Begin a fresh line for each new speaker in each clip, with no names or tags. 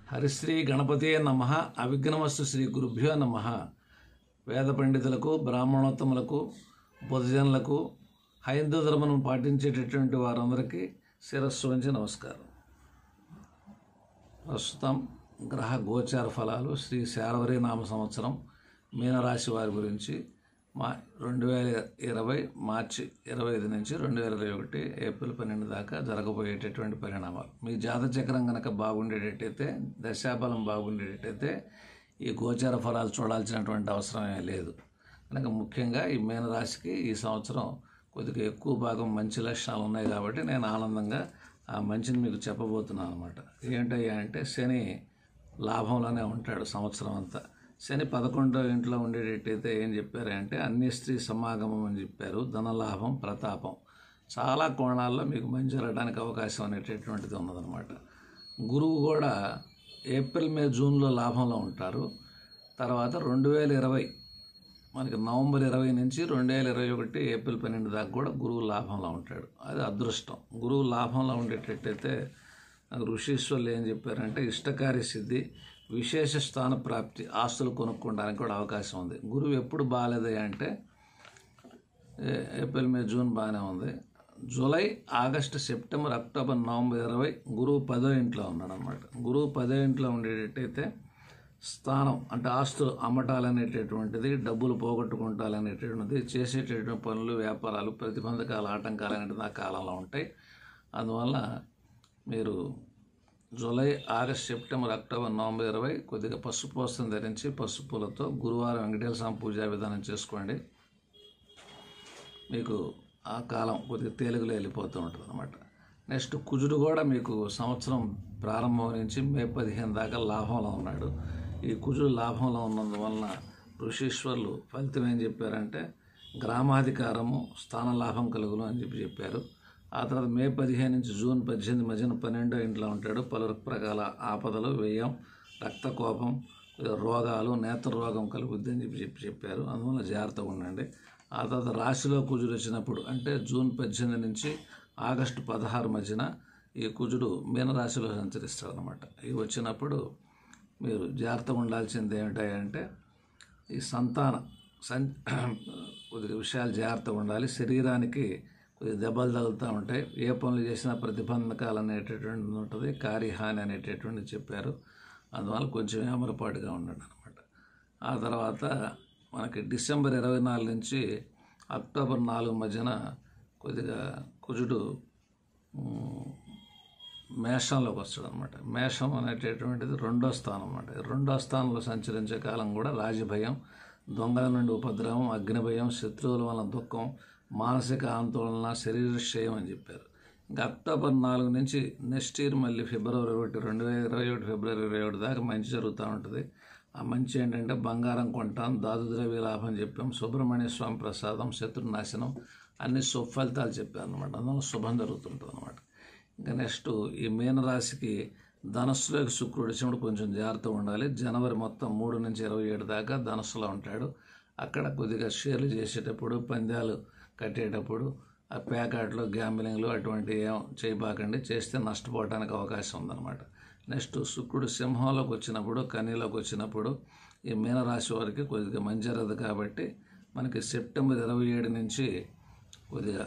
హరిశ్రీ గణపతే నమ అవిఘ్నమస్తు శ్రీ గురుభ్యో నమ వేద పండితులకు బ్రాహ్మణోత్తములకు బుధజనులకు హైందవ ధర్మను పాటించేటటువంటి వారందరికీ శిరస్సు వంచి నమస్కారం ప్రస్తుతం గ్రహ గోచార ఫలాలు శ్రీ శారవరి నామ సంవత్సరం మీనరాశి వారి గురించి మా రెండు వేల ఇరవై మార్చి ఇరవై ఐదు నుంచి రెండు వేల ఇరవై ఒకటి ఏప్రిల్ పన్నెండు దాకా జరగబోయేటటువంటి పరిణామాలు మీ జాత చక్రం కనుక బాగుండేటట్టయితే దశాబలం బాగుండేటట్టయితే ఈ గోచార ఫలాలు చూడాల్సినటువంటి అవసరమే లేదు కనుక ముఖ్యంగా ఈ మీనరాశికి ఈ సంవత్సరం కొద్దిగా ఎక్కువ భాగం మంచి లక్షణాలు ఉన్నాయి కాబట్టి నేను ఆనందంగా ఆ మంచిని మీకు చెప్పబోతున్నాను అనమాట ఏంటయ్యా అంటే శని లాభంలోనే ఉంటాడు సంవత్సరం అంతా శని పదకొండో ఇంట్లో ఉండేటట్టయితే ఏం చెప్పారంటే అన్ని స్త్రీ సమాగమం అని చెప్పారు ధనలాభం ప్రతాపం చాలా కోణాల్లో మీకు మంచి జరగడానికి అవకాశం అనేటటువంటిది ఉన్నదనమాట గురువు కూడా ఏప్రిల్ మే జూన్లో లాభంలో ఉంటారు తర్వాత రెండు వేల ఇరవై మనకి నవంబర్ ఇరవై నుంచి రెండు వేల ఇరవై ఒకటి ఏప్రిల్ పన్నెండు దాకా కూడా గురువు లాభంలో ఉంటాడు అది అదృష్టం గురువు లాభంలో ఉండేటట్టయితే నాకు ఋషీశ్వర్లు ఏం చెప్పారంటే ఇష్టకార్య సిద్ధి విశేష స్థాన ప్రాప్తి ఆస్తులు కొనుక్కోవడానికి కూడా అవకాశం ఉంది గురువు ఎప్పుడు బాగాలేదు అంటే ఏ- ఏప్రిల్ మే జూన్ బాగానే ఉంది July August September October November ఇరవై గురువు పదో ఇంట్లో ఉన్నాడు అనమాట గురువు పదో ఇంట్లో ఉండేటట్టయితే స్థానం అంటే ఆస్తులు అమ్మటాలనేటటువంటిది డబ్బులు పోగొట్టుకుంటాలనేటటువంటిది చేసేటటువంటి పనులు వ్యాపారాలు ప్రతిబంధకాలు ఆటంకాలు అనేటివి ఆ కాలంలో ఉంటాయి అందువల్ల మీరు July August September October November ఇరవై కొద్దిగా పసుపు వస్త్రం ధరించి పసుపు పూలతో గురువారం వెంకటేశ్వర స్వామి పూజా విధానం చేసుకోండి మీకు ఆ కాలం కొద్దిగా తేలికలో వెళ్ళిపోతూ ఉంటుంది అనమాట నెక్స్ట్ కుజుడు కూడా మీకు సంవత్సరం ప్రారంభం నుంచి మే పదిహేను దాకా లాభంలో ఉన్నాడు ఈ కుజుడు లాభంలో ఉన్నందువలన ఋషీశ్వర్లు ఫలితం ఏం చెప్పారంటే గ్రామాధికారము స్థాన లాభం కలుగును అని చెప్పి చెప్పారు ఆ తర్వాత మే పదిహేను నుంచి జూన్ పద్దెనిమిది మధ్యన పన్నెండో ఇంట్లో ఉంటాడు పలు రకాల ఆపదలు వ్యయం రక్తకోపం రోగాలు నేత్ర రోగం కలుగుద్ది అని చెప్పి చెప్పి చెప్పారు అందువల్ల జాగ్రత్తగా ఉండండి ఆ తర్వాత రాశిలో కుజుడు వచ్చినప్పుడు అంటే జూన్ పద్దెనిమిది నుంచి ఆగస్టు పదహారు మధ్యన ఈ కుజుడు మీనరాశిలో సంచరిస్తాడు అనమాట ఇవి వచ్చినప్పుడు మీరు జాగ్రత్తగా ఉండాల్సింది ఏమిటంటే ఈ సంతాన సం కొద్దిగా విషయాలు జాగ్రత్తగా ఉండాలి శరీరానికి కొద్దిగా దెబ్బలు తగులుతూ ఉంటాయి ఏ పనులు చేసినా ప్రతిబంధకాలు అనేటటువంటిది ఉంటుంది కార్యహాని అనేటటువంటిది చెప్పారు అందువల్ల కొంచెం ఏమరపాటుగా ఉండండి అనమాట ఆ తర్వాత మనకి డిసెంబర్ ఇరవై నాలుగు నుంచి అక్టోబర్ నాలుగు మధ్యన కొద్దిగా కుజుడు ఉమ్, మేషంలోకి వస్తాడు అనమాట మేషం అనేటటువంటిది రెండో స్థానం అనమాట రెండో స్థానంలో సంచరించే కాలం కూడా రాజభయం దొంగల నుండి ఉపద్రవం అగ్నిభయం శత్రువుల వలన దుఃఖం మానసిక ఆందోళన శరీర క్షయం అని చెప్పారు ఇంకా అక్టోబర్ నాలుగు నుంచి నెక్స్ట్ ఇయర్ మళ్ళీ ఫిబ్రవరి ఒకటి రెండు వేల ఇరవై ఒకటి ఫిబ్రవరి ఇరవై ఒకటి దాకా మంచి జరుగుతూ ఉంటుంది ఆ మంచి ఏంటంటే బంగారం కొంటాం దాదు ద్రవ్య లాభం చెప్పాం సుబ్రహ్మణ్య స్వామి ప్రసాదం శత్రునాశనం అన్ని సుఫలితాలు చెప్పారు అనమాట అందువల్ల శుభం జరుగుతుంటుంది అనమాట ఇంకా నెక్స్ట్ ఈ మీనరాశికి ధనస్సులోకి శుక్రుడు వచ్చినప్పుడు కొంచెం జాగ్రత్తగా ఉండాలి జనవరి మొత్తం మూడు నుంచి ఇరవై ఏడు దాకా ధనస్సులో ఉంటాడు అక్కడ కొద్దిగా షేర్లు చేసేటప్పుడు పందాలు కట్టేటప్పుడు ఆ ప్యాకెట్లు గ్యాంబ్లింగ్లు అటువంటి ఏం చేయబాకండి చేస్తే నష్టపోవడానికి అవకాశం ఉందన్నమాట నెక్స్ట్ శుక్రుడు సింహంలోకి వచ్చినప్పుడు కన్నీలోకి వచ్చినప్పుడు ఈ మీనరాశి వారికి కొద్దిగా మంచి జరగదు కాబట్టి మనకి సెప్టెంబర్ ఇరవై ఏడు నుంచి కొద్దిగా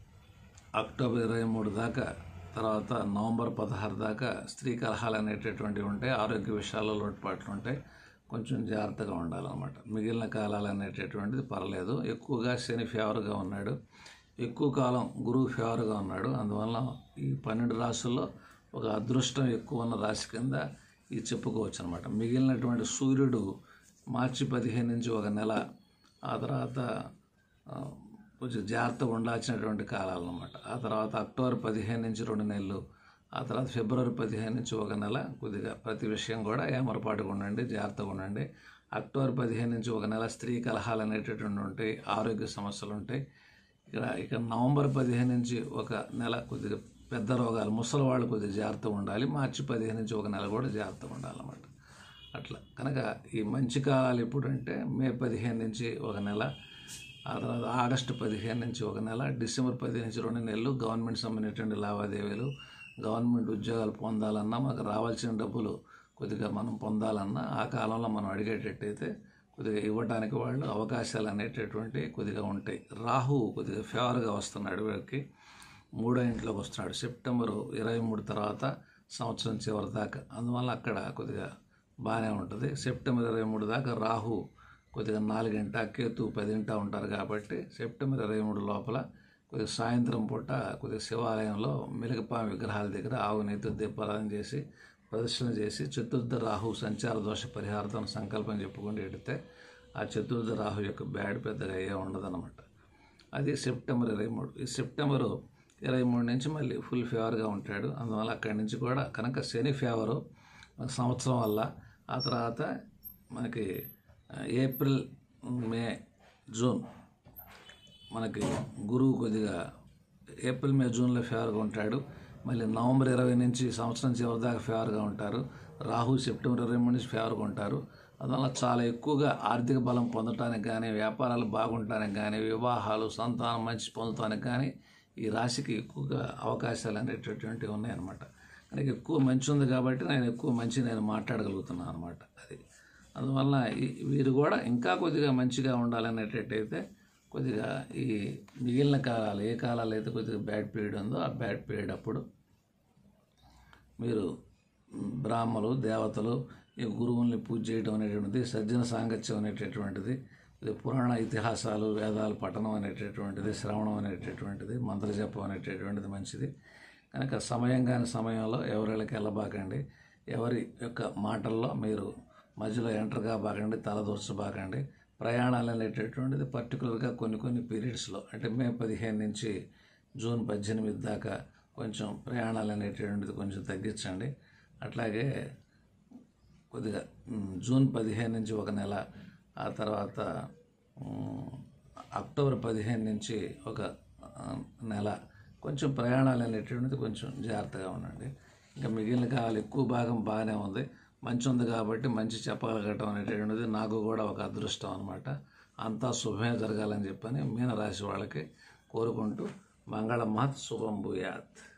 అక్టోబర్ ఇరవై మూడు దాకా తర్వాత నవంబర్ పదహారు దాకా స్త్రీ కలహాలు అనేటటువంటివి ఉంటాయి ఆరోగ్య విషయాల్లో లోటుపాట్లు ఉంటాయి కొంచెం జాగ్రత్తగా ఉండాలన్నమాట మిగిలిన కాలాలు అనేటటువంటిది పర్లేదు ఎక్కువగా శని ఫేవర్గా ఉన్నాడు ఎక్కువ కాలం గురువు ఫేవర్గా ఉన్నాడు అందువల్ల ఈ పన్నెండు రాశుల్లో ఒక అదృష్టం ఎక్కువ ఉన్న రాశి కింద ఇది చెప్పుకోవచ్చు అనమాట మిగిలినటువంటి సూర్యుడు మార్చి పదిహేను నుంచి ఒక నెల ఆ తర్వాత ఆ, కొంచెం జాగ్రత్తగా ఉండాల్సినటువంటి కాలాలు అనమాట ఆ తర్వాత అక్టోబర్ పదిహేను నుంచి రెండు నెలలు ఆ తర్వాత ఫిబ్రవరి పదిహేను నుంచి ఒక నెల కొద్దిగా ప్రతి విషయం కూడా ఏమరపాటుగా ఉండండి జాగ్రత్తగా ఉండండి అక్టోబర్ పదిహేను నుంచి ఒక నెల స్త్రీ కలహాలు అనేటటువంటి ఉంటాయి ఆరోగ్య సమస్యలు ఉంటాయి ఇక్కడ ఇక నవంబర్ పదిహేను నుంచి ఒక నెల కొద్దిగా పెద్ద రోగాలు ముసలి వాళ్ళు కొద్దిగా జాగ్రత్తగా ఉండాలి మార్చి పదిహేను నుంచి ఒక నెల కూడా జాగ్రత్తగా ఉండాలన్నమాట అట్లా కనుక ఈ మంచి కాలాలు ఎప్పుడంటే మే పదిహేను నుంచి ఒక నెల ఆ తర్వాత ఆగస్టు పదిహేను నుంచి ఒక నెల డిసెంబర్ పదిహేను నుంచి రెండు నెలలు గవర్నమెంట్ సంబంధించినటువంటి లావాదేవీలు గవర్నమెంట్ ఉద్యోగాలు పొందాలన్నా మాకు రావాల్సిన డబ్బులు కొద్దిగా మనం పొందాలన్నా ఆ కాలంలో మనం అడిగేటట్టయితే కొద్దిగా ఇవ్వడానికి వాళ్ళు అవకాశాలు అనేటటువంటి కొద్దిగా ఉంటాయి రాహు కొద్దిగా ఫేవర్గా వస్తున్నాడు వీళ్ళకి మూడో ఇంట్లోకి వస్తున్నాడు సెప్టెంబర్ ఇరవై మూడు తర్వాత సంవత్సరం చివరి దాకా అందువల్ల అక్కడ కొద్దిగా బాగానే ఉంటుంది సెప్టెంబర్ ఇరవై మూడు దాకా రాహు కొద్దిగా నాలుగింట కేతు పదింట ఉంటారు కాబట్టి సెప్టెంబర్ ఇరవై మూడు లోపల కొద్దిగా సాయంత్రం పూట కొద్దిగా శివాలయంలో మిలకపామి విగ్రహాల దగ్గర ఆవు నెత్తి దీపారాధన చేసి ప్రదర్శన చేసి చతుర్థ రాహు సంచార దోష పరిహారంతో సంకల్పం చెప్పుకొని ఎడితే ఆ చతుర్థ రాహు యొక్క బ్యాడ్ పెద్దగా అయ్యే ఉండదన్నమాట అది సెప్టెంబర్ ఇరవై మూడు ఈ సెప్టెంబరు ఇరవై మూడు నుంచి మళ్ళీ ఫుల్ ఫేవర్గా ఉంటాడు అందువల్ల అక్కడి నుంచి కూడా కనుక శని ఫేవరు సంవత్సరం వల్ల ఆ తర్వాత మనకి ఆ, ఏప్రిల్ మే జూన్ మనకి గురువు కొద్దిగా ఏప్రిల్ మే జూన్లో ఫేవర్గా ఉంటాడు మళ్ళీ నవంబర్ ఇరవై నుంచి సంవత్సరం చివరి దాకా ఫేవర్గా ఉంటారు రాహు సెప్టెంబర్ ఇరవై మూడు నుంచి ఫేవర్గా ఉంటారు అందువల్ల చాలా ఎక్కువగా ఆర్థిక బలం పొందటానికి కానీ వ్యాపారాలు బాగుండటానికి కానీ వివాహాలు సంతానం మంచి పొందటానికి కానీ ఈ రాశికి ఎక్కువగా అవకాశాలు అనేటటువంటివి ఉన్నాయన్నమాట నాకు ఎక్కువ మంచి ఉంది కాబట్టి నేను ఎక్కువ మంచి నేను మాట్లాడగలుగుతున్నాను అనమాట అది అందువల్ల ఈ- వీరు కూడా ఇంకా కొద్దిగా మంచిగా ఉండాలనేటట్టయితే కొద్దిగా ఈ మిగిలిన కాలాలు ఏ కాలాలు అయితే కొద్దిగా బ్యాడ్ పీరియడ్ ఉందో ఆ బ్యాడ్ పీరియడ్ అప్పుడు మీరు మ్, బ్రాహ్మలు దేవతలు ఈ గురువుల్ని పూజ చేయడం అనేటువంటిది సజ్జన సాంగత్యం అనేటటువంటిది ఇది పురాణ ఇతిహాసాలు వేదాలు పఠనం అనేటటువంటిది శ్రవణం అనేటటువంటిది మంత్రజపం అనేటటువంటిది మంచిది కనుక సమయం కాని సమయంలో ఎవరికి వెళ్ళబాకండి ఎవరి యొక్క మాటల్లో మీరు మధ్యలో ఎంటర్ కాబాకండి తలదూర్చబాకండి ప్రయాణాలు అనేటటువంటిది పర్టికులర్గా కొన్ని కొన్ని పీరియడ్స్లో అంటే మే పదిహేను నుంచి జూన్ పద్దెనిమిది దాకా కొంచెం ప్రయాణాలు అనేటటువంటిది కొంచెం తగ్గించండి అట్లాగే కొద్దిగా మ్, జూన్ పదిహేను నుంచి ఒక నెల ఆ తర్వాత మ్, అక్టోబర్ పదిహేను నుంచి ఒక ఆ, నెల కొంచెం ప్రయాణాలు అనేటువంటిది కొంచెం జాగ్రత్తగా ఉండండి ఇంకా మిగిలిన కాలాలు ఎక్కువ భాగం బాగానే ఉంది మంచి ఉంది కాబట్టి మంచి చెప్పగలగటం అనేటువంటిది నాకు కూడా ఒక అదృష్టం అనమాట అంతా శుభమే జరగాలని చెప్పని మీనరాశి వాళ్ళకి కోరుకుంటూ మంగళ మహత్ శుభం భూయాత్